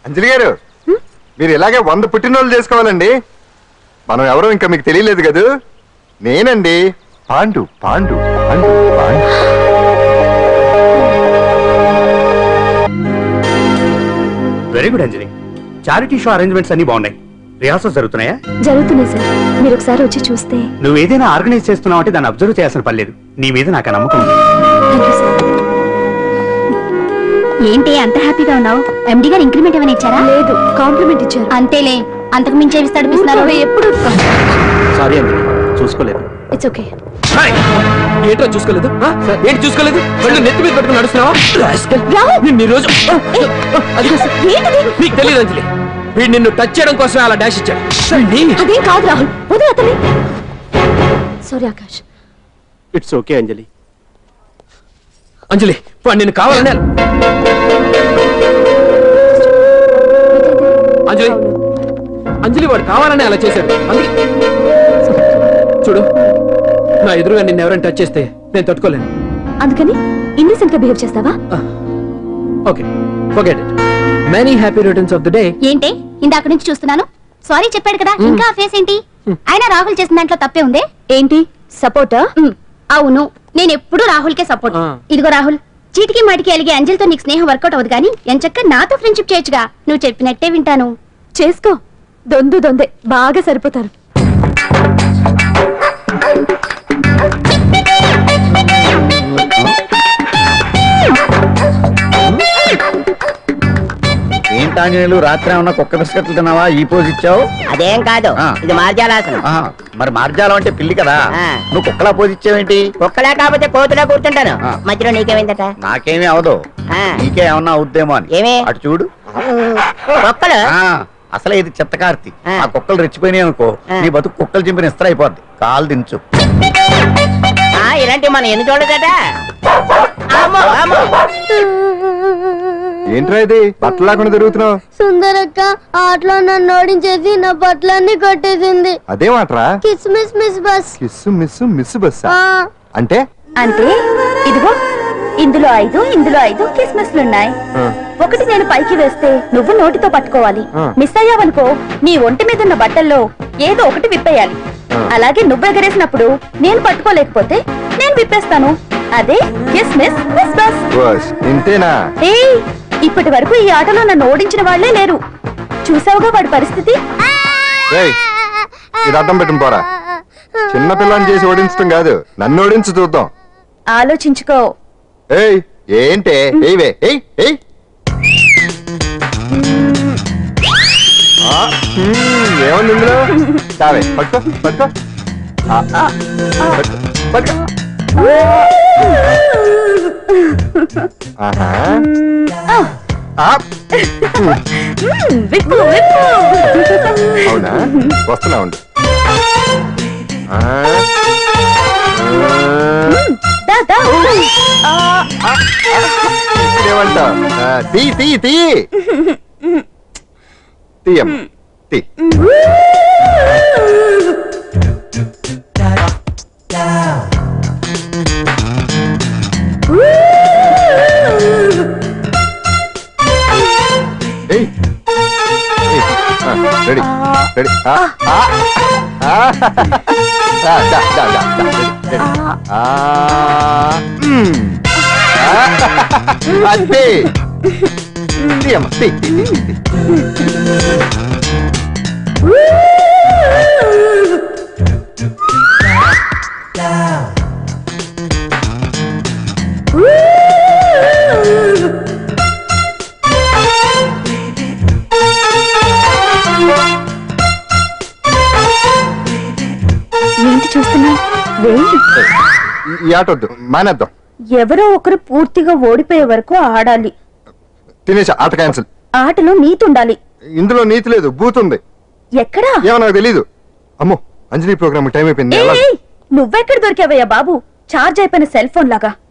అంజలి గారు మీరు ఇలాగే వంద పుట్టినరోజులు చేసుకోవాలండి మనం ఎవరో ఇంకా మీకు తెలియలేదు కదూ నేనండి Pandu Pandu Pandu Pandu very good Anjali charity show arrangements అన్ని బాగున్నాయి రిహార్సల్స్ జరుగుతున్నాయా జరుగుతున్నాయి సార్ మీరు ఒకసారి వచ్చి చూస్తే నువ్వు ఏదైనా ఆర్గనైజ్ చేస్తున్నావు అంటే దాన్ని అబ్జర్వ్ చేయాల్సిన పని లేదు నీ మీద నాకు ఆ నమ్మకం ఉంది థ్యాంక్ యూ సార్ ఏంటి అంత హ్యాపీగా ఉన్నావు ఎండి గారు ఇంక్రిమెంట్ ఏమైనా ఇచ్చారా లేదు కాంప్లిమెంట్ ఇచ్చారు అంతేలే అంతకు మించి ఏమి తడిపిస్తున్నారు ఎప్పుడు సారీ అంజలి చూసుకోలేదు ఇట్స్ ఓకే ఏంటో చూసుకోలేదు ఆ? ఏంటి చూసుకోలేదు కళ్ళు నెత్తి మీద పెట్టుకుని నడుస్తున్నావా Rascal. నిన్ను ఈ రోజు అదిగో సార్. నీకు తెలియదు అంజలి వీడు నిన్ను టచ్ చేయడం కోసమే అలా డాష్ ఇచ్చాడు వీడిని- అదేం కాదు రాహుల్ వదిలే అతని sorry Akash it's okay Anjali Anjali వాడు నేను కావాలని అంజలి అంజలి వాడు కావాలని అలా చేశాడు అందుకే చూడు నా ఎదురుగా నిన్ను ఎవరైనా టచ్ చేస్తే నేను తట్టుకోలేను అందుకని ఇండిసెంట్ గా బిహేవ్ చేస్తావా okay forget it many happy returns of the day ఏంటి ఇందాక నుంచి చూస్తున్నాను సారీ చెప్పాడు కదా ఇంకా ఆ ఫేస్ ఏంటి ఆయన రాహుల్ చేసిన దాంట్లో తప్పే ఉందే ఏంటి సపోర్టా ఉమ్, అవును నేను ఎప్పుడు రాహుల్ కే సపోర్ట్ ఆ. ఇదిగో రాహుల్ చీటికి మాటికి అలిగే అంజలితో నీకు స్నేహం వర్కౌట్ అవ్వదు కానీ ఎంచక్క నాతో ఫ్రెండ్షిప్ చేయొచ్చుగా నువ్వు చెప్పినట్టే వింటాను చేసుకో దొందు దొందే బాగా సరిపోతారు ఏంటాంజనేయులు రాత్రి ఏమన్నా కుక్క బిస్కెట్లు తిన్నావా ఈ పోజ్ ఇచ్చావు అదేం కాదు ఆ. ఇది మార్జాలాసనం ఆహా, మరి మార్జాలం అంటే పిల్లి కదా ఆ. నువ్వు కుక్కలా పోజ్ ఇచ్చావేంటి కుక్కలా కాకపోతే కోతులా కూర్చుంటాను ఆ. మధ్యలో నీకేమైందట నాకేమీ అవదు ఆ. నీకే ఏమన్నా అవుద్దేమో అని ఏమి? అటు చూడు కుక్కలు ఆ అసలే ఇది చిత్తకార్తి ఆ. ఆ కుక్కలు రెచ్చిపోయినాయి అనుకో ఆ. నీ బతుకు కుక్కలు చింపిన ఇస్త్ర అయిపోద్ది కాలు దించు ఆ, ఇలాంటివి మనం ఎన్ని చూడదట అమ్మో అమ్మో ఏంట్రా ఇది బట్టలు లేకుండా తిరుగుతున్నావు సుందరక్క ఆటలో నన్ను ఓడించేసి నా బట్టలన్నీ కొట్టేసింది అదేమాట్రా kiss miss miss bus kiss miss miss బస్సా ఆ, అంటే అంటే ఇదిగో ఇందులో ఐదు ఇందులో ఐదు కిస్మస్లు ఉన్నాయి ఆ, ఒకటి నేను పైకి వేస్తే నువ్వు నోటితో పట్టుకోవాలి ఆ. మిస్ అయ్యావనుకో నీ ఒంటి మీద ఉన్న బట్టల్లో ఏదో ఒకటి విప్పేయాలి ఆ. అలాగే నువ్వు ఎగరేసినప్పుడు నేను పట్టుకోలేకపోతే నేను విప్పేస్తాను అదే kiss miss miss bus bus ఇంతేనా ఏయ్ ఇప్పటి వరకు ఈ ఆటలో నన్ను ఓడించిన వాళ్లే లేరు చూసావుగా వాడి పరిస్థితి రేయ్ ఇది అడ్డం పెట్టుకుని పోరా చిన్న పిల్లని చేసి ఓడించడం కాదు నన్ను ఓడించి చూద్దాం ఆలోచించుకో ఏయ్ ఏంటే ఏవే ఏయ్ ఏయ్ ఆ, హ్మ్, ఏముంది ఇందులో చావే పట్టుకో పట్టుకో ఆ, ఆ, పట్టుకో, పట్టుకో ఆహా ఆ, విప్పు విప్పు అవునా వస్తున్నా ఉండు ఆ, దా, దా. ఆ, ఇదేమంటావ్? ఆ, తీ తీ తీ తీయం తీ ఏయ్ ఏయ్, ఆ, రెడీ రెడీ ఆ, ఆ, ఆ, దా, దా, దా, దా, దా, రెడీ, రెడీ. ఆ, మ్. ఆ, అదే తీయమ్మ తీ తీ తీ తీ, తీ ఏంటి చూస్తున్నా వేయండి ఈ- ఈ ఆట వద్దు మానేద్దాం ఎవరో ఒకరు పూర్తిగా ఓడిపోయే వరకు ఆడాలి తినేసా ఆట క్యాన్సిల్ ఆటలో నీతి ఉండాలి ఇందులో నీతి లేదు బూత్ ఉంది ఎక్కడా ఏమో నాకు తెలీదు అమ్మో అంజలి ప్రోగ్రామ్ టైం అయిపోయింది ఏయ్, ఎలా- ఏయ్, నువ్వెక్కడ దొరికావయ్యా బాబు చార్జ్ అయిపోయిన సెల్ ఫోన్ లాగా